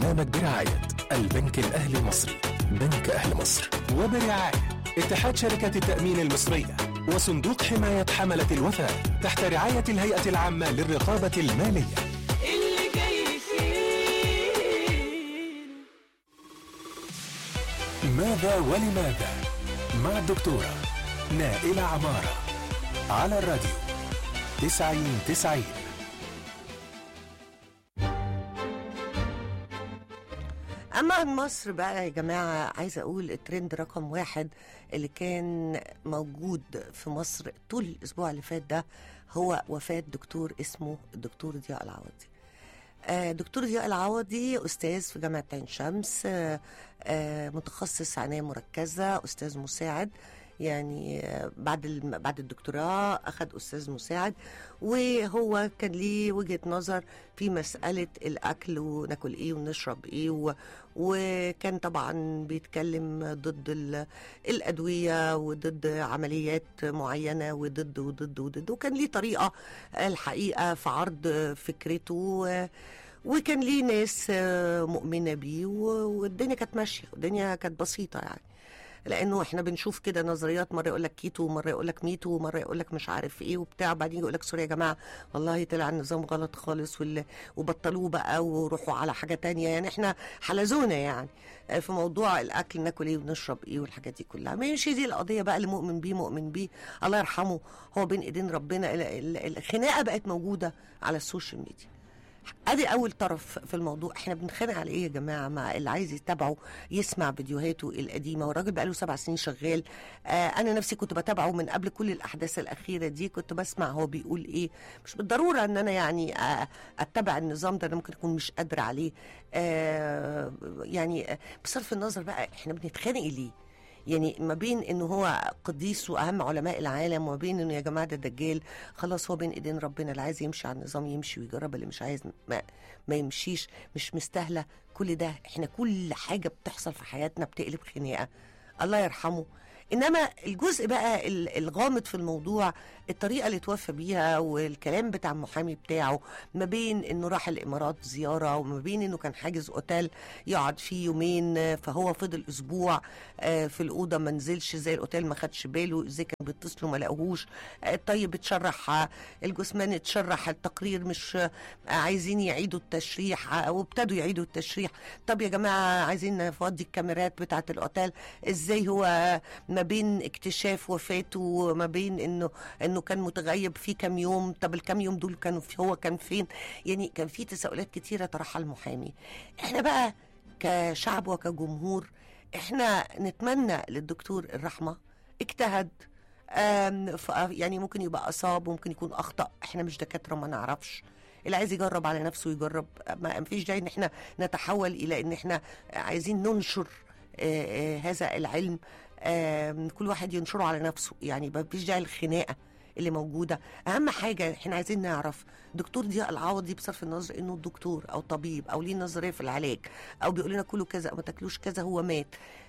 البرنامج برعاية البنك الأهلي المصري بنك أهل مصر وبرعاية اتحاد شركات التأمين المصرية وصندوق حماية حملة الوفاة تحت رعاية الهيئة العامة للرقابة المالية اللي جاي فيه ماذا ولماذا مع الدكتورة نائلة عمارة على الراديو تسعين تسعين اما عن مصر بقى يا جماعه عايزه اقول الترند رقم واحد اللي كان موجود في مصر طول الاسبوع اللي فات ده هو وفاه دكتور اسمه الدكتور ضياء العوضي آه، دكتور ضياء العوضي استاذ في جامعه عين شمس آه، آه، متخصص عنايه مركزه استاذ مساعد يعني آه، بعد الم- بعد الدكتوراه اخذ استاذ مساعد وهو كان ليه وجهه نظر في مساله الاكل وناكل ايه ونشرب ايه و وكان طبعا بيتكلم ضد ال- الادويه وضد عمليات معينه وضد وضد وضد وكان ليه طريقه الحقيقه في عرض فكرته آه، وكان ليه ناس آه، مؤمنه بيه و- والدنيا كانت ماشيه والدنيا كانت بسيطه يعني لانه احنا بنشوف كده نظريات مره يقول لك كيتو ومره يقول لك ميتو ومره يقول لك مش عارف ايه وبتاع بعدين يقول لك سوري يا جماعه والله طلع النظام غلط خالص وال... وبطلوه بقى وروحوا على حاجه تانية يعني احنا حلزونا يعني آه، في موضوع الاكل ناكل ايه ونشرب ايه والحاجات دي كلها ماشي دي القضيه بقى اللي مؤمن بيه مؤمن بيه الله يرحمه هو بين ايدين ربنا ال- ال- الخناقه بقت موجوده على السوشيال ميديا ادي اول طرف في الموضوع احنا بنتخانق على ايه يا جماعه مع اللي عايز يتابعه يسمع فيديوهاته القديمه والراجل بقاله سبع سنين شغال آه انا نفسي كنت بتابعه من قبل كل الاحداث الاخيره دي كنت بسمع هو بيقول ايه مش بالضروره ان انا يعني آه اتبع النظام ده انا ممكن اكون مش قادره عليه آه يعني آه، بصرف النظر بقى احنا بنتخانق ليه يعني ما بين انه هو قديس واهم علماء العالم وما بين انه يا جماعه ده دجال خلاص هو بين ايدين ربنا اللي عايز يمشي على النظام يمشي ويجرب اللي مش عايز ما, ما يمشيش مش مستاهله كل ده احنا كل حاجه بتحصل في حياتنا بتقلب خناقه الله يرحمه انما الجزء بقى ال- الغامض في الموضوع الطريقه اللي توفى بيها والكلام بتاع المحامي بتاعه ما بين انه راح الامارات زياره وما بين انه كان حاجز اوتيل يقعد فيه يومين آه، فهو فضل اسبوع آه، في الاوضه ما نزلش زي الاوتيل ما خدش باله ازاي كانوا بيتصلوا ما لقوهوش آه، طيب اتشرح آه، الجثمان اتشرح التقرير مش آه، عايزين يعيدوا التشريح آه، وابتدوا يعيدوا التشريح طب يا جماعه عايزين نفضي الكاميرات بتاعه الاوتيل ازاي هو ما بين اكتشاف وفاته وما بين انه انه كان متغيب في كام يوم طب الكام يوم دول كانوا في هو كان فين يعني كان في تساؤلات كتيره طرحها المحامي احنا بقى كشعب وكجمهور احنا نتمنى للدكتور الرحمه اجتهد آم، ف- يعني ممكن يبقى اصاب ممكن يكون اخطا احنا مش دكاتره ما نعرفش اللي عايز يجرب على نفسه يجرب ما فيش داعي ان احنا نتحول الى ان احنا عايزين ننشر آه، آه، هذا العلم آم، كل واحد ينشره على نفسه يعني ما فيش داعي الخناقه اللي موجوده اهم حاجه احنا عايزين نعرف دكتور ضياء العوضي بصرف النظر انه دكتور او طبيب او ليه نظريه في العلاج او بيقول لنا كلوا كذا او ما تاكلوش كذا هو مات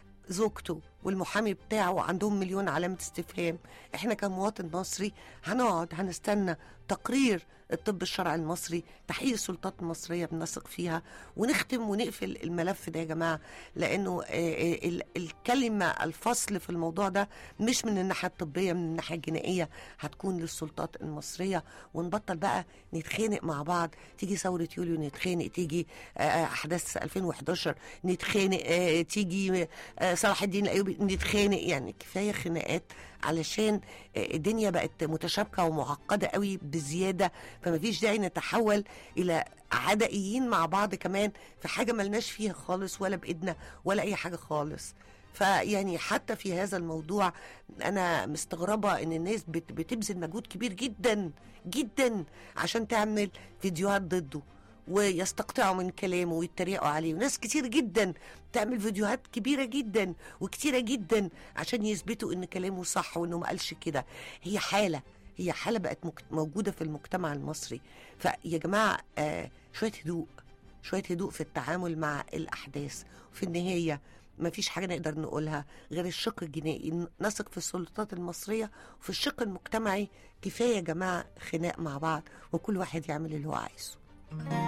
زوجته والمحامي بتاعه عندهم مليون علامة استفهام احنا كمواطن مصري هنقعد هنستنى تقرير الطب الشرعي المصري تحقيق السلطات المصرية بنثق فيها ونختم ونقفل الملف ده يا جماعة لأنه آه، آه، ال- الكلمة الفصل في الموضوع ده مش من الناحية الطبية من الناحية الجنائية هتكون للسلطات المصرية ونبطل بقى نتخانق مع بعض تيجي ثورة يوليو نتخانق تيجي آه، أحداث 2011 نتخانق آه، تيجي آه، صلاح الدين الأيوبي نتخانق يعني كفاية خناقات علشان آه، الدنيا بقت متشابكة ومعقدة قوي بزيادة فما فيش داعي نتحول إلى عدائيين مع بعض كمان في حاجة ملناش فيها خالص ولا بإيدنا ولا أي حاجة خالص فيعني حتى في هذا الموضوع انا مستغربه ان الناس بت- بتبذل مجهود كبير جدا جدا عشان تعمل فيديوهات ضده ويستقطعوا من كلامه ويتريقوا عليه وناس كتير جدا بتعمل فيديوهات كبيره جدا وكتيره جدا عشان يثبتوا ان كلامه صح وانه ما قالش كده هي حاله هي حاله بقت مك- موجوده في المجتمع المصري فيا جماعه آه شويه هدوء شويه هدوء في التعامل مع الاحداث وفي النهايه ما فيش حاجه نقدر نقولها غير الشق الجنائي نثق في السلطات المصريه وفي الشق المجتمعي كفايه يا جماعه خناق مع بعض وكل واحد يعمل اللي هو عايزه